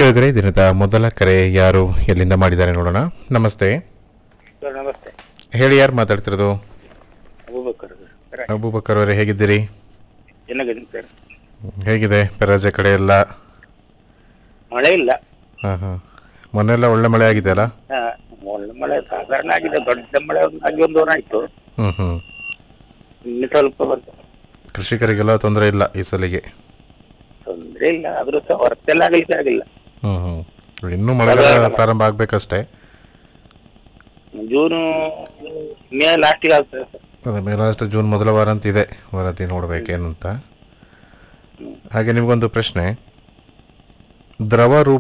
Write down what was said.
ಕೇಳಿದ್ರೆ ದಿನದ ಮೊದಲ ಕರೆ ಯಾರು ಎಲ್ಲಿಂದ ಮಾಡಿದ್ದಾರೆ ನೋಡೋಣ ನಮಸ್ತೆ ಸರ್ ನಮಸ್ತೆ ಹೇಳಿ ಯಾರು ಮಾತಾಡ್ತಿರೋದು ಅಬೂಬಕರ್ ಸರ್ ಅಬೂಬಕರ್ ಅವರೇ ಹೇಗಿದ್ದೀರಿ ಚೆನ್ನಾಗಿದ್ದೀನಿ ಸರ್ ಹೇಗಿದೆ ಪೆರಾಜೆ ಕಡೆ ಎಲ್ಲ ಮಳೆ ಇಲ್ಲ ಹಾಂ ಹಾಂ ಮೊನ್ನೆಲ್ಲ ಒಳ್ಳೆ ಮಳೆ ಆಗಿದೆ ಅಲ್ಲ ಹಾ, ಒಳ್ಳೆ ಮಳೆ ಸಾಧಾರಣ ಆಗಿದೆ ದೊಡ್ಡ ಮಳೆ ಒಂದು ಆಗಿ ಒಂದು ವಾರ ಆಯ್ತು ಹ್ಞೂ ಹ್ಞೂ ಇನ್ನು ಸ್ವಲ್ಪ ಬಂತು ಕೃಷಿಕರಿಗೆಲ್ಲ ತೊಂದರೆ ಇಲ್ಲ ಈ ಸಲಿಗೆ ತೊಂದ್ರೆ ಇಲ್ಲ ಆದ್ರೂ ಸಹ ಹೊರತೆಲ್ಲ ಆಗ್ಲಿಕ್ಕೆ ಆಗಿಲ್ಲ ಹ್ಞೂ ಹ್ಞೂ ಇನ್ನೂ ಮಳೆಗಾಲ ಪ್ರಾರಂಭ ಆಗಬೇಕಷ್ಟೇ ಜೂನು ಮೇ ಲಾಸ್ಟಿಗೆ ಆಗ್ತದೆ ಸರ್ ಅದೇ ಮೇಲಾಸ್ಟ್ ಜೂನ್ ಮೊದಲ ವಾರ ಅಂತ ಇದೆ ವರದಿ ನೋಡ್ಬೇಕೇನಂತ ಹಾಗೆ ನಿಮಗೊಂದು ಪ್ರಶ್ನೆ ದ್ರವ ರೂಪ